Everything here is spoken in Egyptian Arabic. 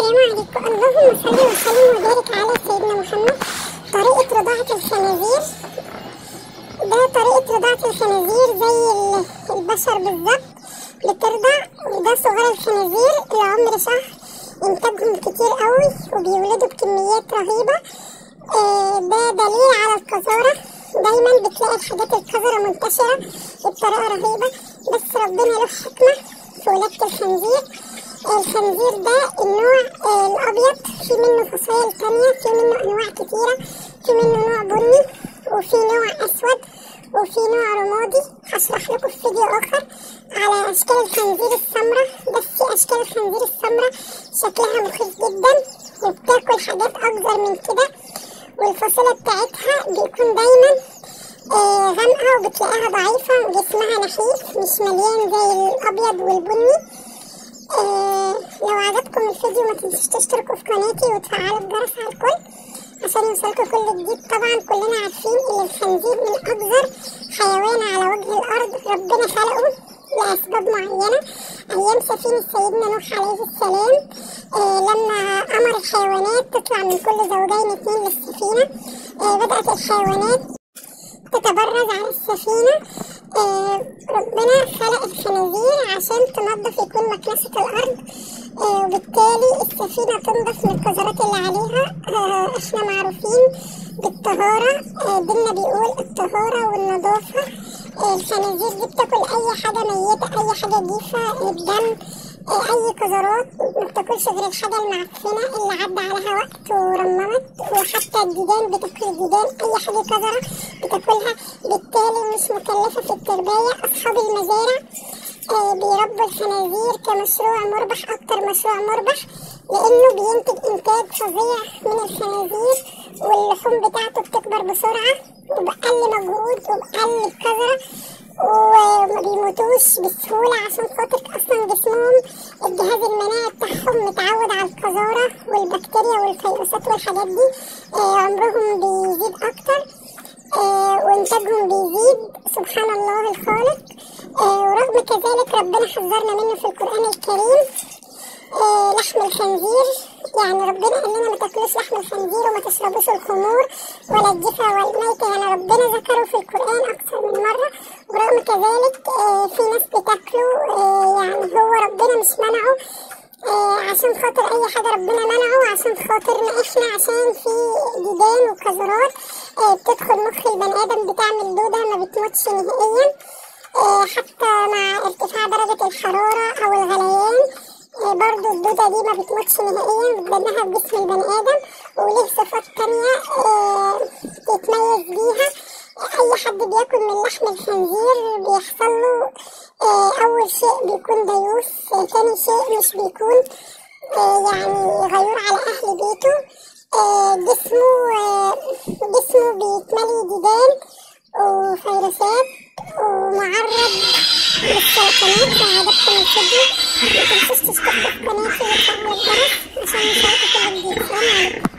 عليكم اللهم صل وسلم وبارك على سيدنا محمد طريقة رضاعة الخنازير ده طريقة رضاعة الخنازير زي ال- البشر بالظبط بترضع وده صغار الخنازير لعمر شهر إنتاجهم كتير قوي وبيولدوا بكميات رهيبة آه، ده دليل على القذارة دايما بتلاقي الحاجات القذرة منتشرة بطريقة رهيبة بس ربنا له حكمة في ولادة الخنزير الخنزير ده النوع آه، الأبيض في منه فصائل تانية في منه أنواع كتيرة في منه نوع بني وفي نوع أسود وفي نوع رمادي هشرح لكم في فيديو آخر على أشكال الخنزير السمراء بس أشكال الخنزير السمراء شكلها مخيف جدا وبتاكل حاجات أكبر من كده والفصيلة بتاعتها بيكون دايما آه، غامقة وبتلاقيها ضعيفة جسمها نحيف مش مليان زي الأبيض والبني آه، لو عجبكم الفيديو ما تنسوش تشتركوا في قناتي وتفعلوا الجرس على الكل عشان يوصلكوا كل جديد طبعا كلنا عارفين ان الخنزير من اكبر حيوان على وجه الارض ربنا خلقه لاسباب معينه ايام سفينه سيدنا نوح عليه السلام آه لما امر الحيوانات تطلع من كل زوجين اتنين للسفينه آه بدات الحيوانات تتبرز على السفينة آه ربنا خلق الخنازير عشان تنظف يكون مكنسة الأرض آه وبالتالي السفينة تنضف من القذرات اللي عليها آه احنا معروفين بالطهارة آه ديننا بيقول الطهارة والنظافة آه الخنازير دي بتاكل أي حاجة ميتة أي حاجة جيفة الدم آه أي قذرات ما بتاكلش غير الحاجة المعفنة اللي عدى عليها وقت ورممت وحتى الديدان بتاكل الديدان أي حاجة قذرة بتاكلها بالتالي مش مكلفة في التربية أصحاب المزارع آه بيربوا الخنازير كمشروع مربح أكتر مشروع مربح لأنه بينتج إنتاج فظيع من الخنازير واللحوم بتاعته بتكبر بسرعة وبأقل مجهود وبأقل قذرة وما بيموتوش بسهولة عشان خاطر أصلا جسمهم الجهاز المناعي بتاعهم متعود على القذارة والبكتيريا والفيروسات والحاجات دي آه عمرهم بيزيد أكتر آه وإنتاجهم بيزيد سبحان الله الخالق آه ورغم كذلك ربنا حذرنا منه في القرآن الكريم آه لحم الخنزير يعني ربنا قال لنا ما تاكلوش لحم الخنزير وما تشربوش الخمور ولا الجفا والميتة يعني ربنا ذكره في القرآن أكثر من مرة ورغم كذلك آه في ناس بتاكله آه يعني هو ربنا مش منعه آه عشان خاطر أي حاجة ربنا منعه عشان خاطرنا إحنا عشان في ديدان وقذرات آه بتدخل مخ البني آدم بتعمل دودة ما بتموتش نهائيا آه حتى مع ارتفاع درجة الحرارة أو الغليان آه، برضو الدودة دي ما بتموتش نهائيا بتدمها في جسم البني آدم وليه صفات تانية آه، يتميز بيها أي حد بياكل من لحم الخنزير بيحصل له آه، أول شيء بيكون ديوث آه، تاني شيء مش بيكون آه، يعني غيور على أهل بيته آه، جسمه آه، جسمه بيتملي ديدان وفيروسات ومعرض للسرطانات لو عجبكم الفيديو متنسوش تشتركوا في قناتي وتفعلوا الجرس عشان يوصلكوا كل جديد السلام عليكم